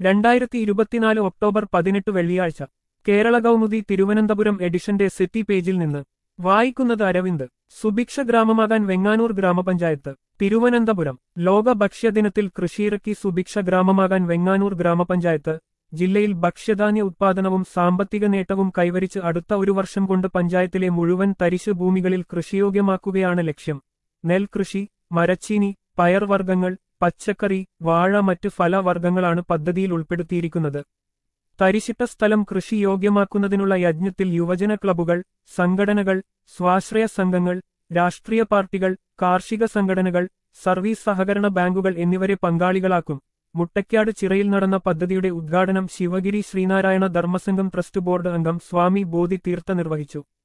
രണ്ടായിരത്തി ഇരുപത്തിനാല് ഒക്ടോബർ പതിനെട്ട് വെള്ളിയാഴ്ച കേരള കൗമുദി തിരുവനന്തപുരം എഡിഷന്റെ സിറ്റി പേജിൽ നിന്ന് വായിക്കുന്നത് അരവിന്ദ് സുഭിക്ഷ ഗ്രാമമാകാൻ വെങ്ങാനൂർ ഗ്രാമപഞ്ചായത്ത് തിരുവനന്തപുരം ലോക ഭക്ഷ്യദിനത്തിൽ കൃഷിയിറക്കി സുഭിക്ഷ ഗ്രാമമാകാൻ വെങ്ങാനൂർ ഗ്രാമപഞ്ചായത്ത് ജില്ലയിൽ ഭക്ഷ്യധാന്യ ഉത്പാദനവും സാമ്പത്തിക നേട്ടവും കൈവരിച്ച് അടുത്ത ഒരു വർഷം കൊണ്ട് പഞ്ചായത്തിലെ മുഴുവൻ തരിശു ഭൂമികളിൽ കൃഷിയോഗ്യമാക്കുകയാണ് ലക്ഷ്യം നെൽകൃഷി മരച്ചീനി പയർവർഗ്ഗങ്ങൾ പച്ചക്കറി വാഴ മറ്റ് ഫലവർഗ്ഗങ്ങളാണ് പദ്ധതിയിൽ ഉൾപ്പെടുത്തിയിരിക്കുന്നത് തരിശിട്ട സ്ഥലം കൃഷിയോഗ്യമാക്കുന്നതിനുള്ള യജ്ഞത്തിൽ യുവജന ക്ലബ്ബുകൾ സംഘടനകൾ സ്വാശ്രയ സംഘങ്ങൾ രാഷ്ട്രീയ പാർട്ടികൾ കാർഷിക സംഘടനകൾ സർവീസ് സഹകരണ ബാങ്കുകൾ എന്നിവരെ പങ്കാളികളാക്കും മുട്ടയ്ക്കാട് ചിറയിൽ നടന്ന പദ്ധതിയുടെ ഉദ്ഘാടനം ശിവഗിരി ശ്രീനാരായണ ധർമ്മസംഘം ട്രസ്റ്റ് ബോർഡ് അംഗം സ്വാമി ബോധി തീർത്ഥ നിർവഹിച്ചു